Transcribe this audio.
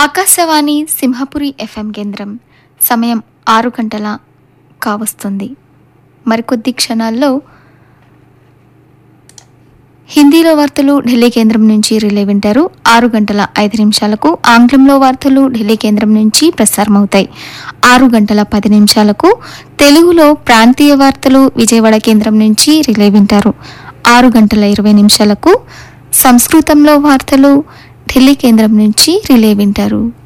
Akashvani Simhapuri FM కేంద్రం సమయం ఆరు గంటల కావస్తుంది మరికొద్ది క్షణాల్లో హిందీలో వార్తలు ఢిల్లీ కేంద్రం నుంచి రిలే వింటారు ఆరు గంటల ఐదు నిమిషాలకు ఆంగ్లంలో వార్తలు ఢిల్లీ కేంద్రం నుంచి ప్రసారమవుతాయి ఆరు గంటల పది నిమిషాలకు తెలుగులో ప్రాంతీయ వార్తలు విజయవాడ కేంద్రం నుంచి రిలే వింటారు ఆరు గంటల ఇరవై నిమిషాలకు సంస్కృతంలో వార్తలు ఢిల్లీ కేంద్రం నుంచి రిలే వింటారు